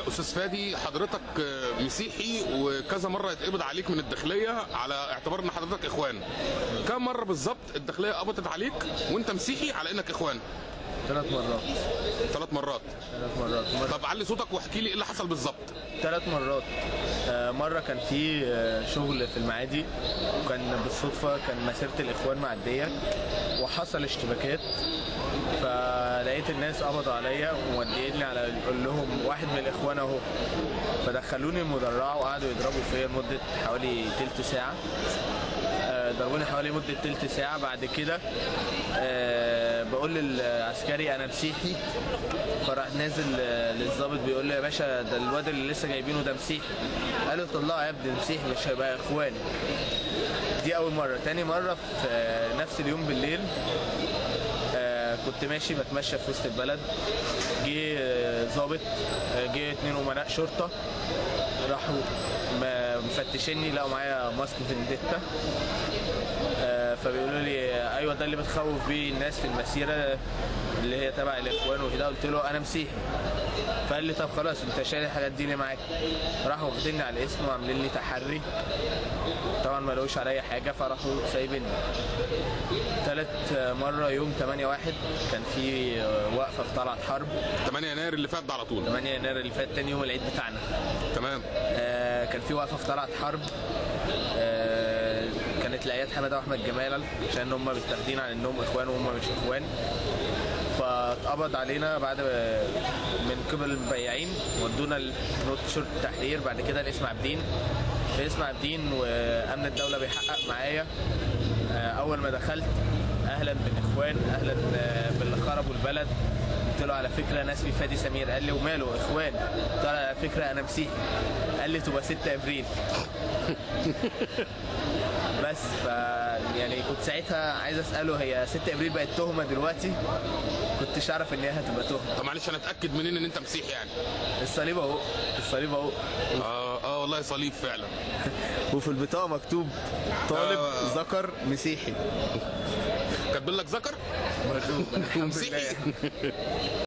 استاذ فادي حضرتك آه، مسيحي وكذا مره يتقبض عليك من الداخليه على اعتبار ان حضرتك اخوان كم مره بالظبط الداخليه قبضت عليك وانت مسيحي على انك اخوان ثلاث مرات ثلاث مرات ثلاث مرات مرة طب علي صوتك واحكي لي ايه اللي حصل بالظبط ثلاث مرات آه، مرة كان في آه، شغل في المعادي وكان بالصدفة كان مسيرة الإخوان معدية وحصل اشتباكات فلقيت الناس قبضوا عليا وموديني على يقول لهم واحد من الإخوان أهو فدخلوني المدرعة وقعدوا يضربوا فيا لمدة حوالي تلت ساعة آه، ضربوني حوالي مدة تلت ساعة بعد كده آه، بقول للعسكري أنا مسيحي فراح نازل آه، للظابط بيقول له يا باشا ده الواد اللي لسه جايبينه ده مسيحي قال له طلعه يا ابني مسيحي مش هيبقى اخوان دي اول مره تاني مره في آه، نفس اليوم بالليل آه، كنت ماشي بتمشى في وسط البلد جه آه، ظابط آه، جه اتنين امناء شرطه راحوا م- مفتشيني لقوا معايا ماسك فينديتا آه، فبيقولوا لي ايوه ده اللي بتخوف بيه الناس في المسيره اللي هي تبع الاخوان وكده قلت له انا مسيحي فقال لي طب خلاص انت شايل الحاجات دي ليه معاك راحوا واخديني على الاسم وعاملين لي تحري طبعا ما لقوش عليا حاجه فراحوا سايبيني تالت مره يوم 8 واحد كان في وقفه في طلعت حرب 8 يناير اللي فات ده على طول 8 يناير اللي فات تاني يوم العيد بتاعنا تمام آه، كان في وقفه في طلعت حرب آه، كانت لايات حماده واحمد جمال عشان هم متاخدين على انهم اخوان وهم مش اخوان فاتقبض علينا بعد من قبل المبيعين ودونا نوت شرطه التحرير بعد كده الاسم عابدين في اسم عابدين وامن الدوله بيحقق معايا آه، اول ما دخلت اهلا بالاخوان اهلا آه، باللي خربوا البلد قلت له على فكره انا اسمي فادي سمير قال لي وماله اخوان قلت له على فكره انا مسيحي قال لي تبقى 6 ابريل بس ف يعني كنت ساعتها عايز اساله هي 6 ابريل بقت تهمه دلوقتي كنتش اعرف ان هي هتبقى تهمه طب معلش انا اتاكد منين ان انت مسيحي يعني الصليب اهو الصليب اهو اه اه والله صليب فعلا وفي البطاقه مكتوب طالب آه. ذكر مسيحي كاتبين لك ذكر مكتوب الحمد ومسيحي لله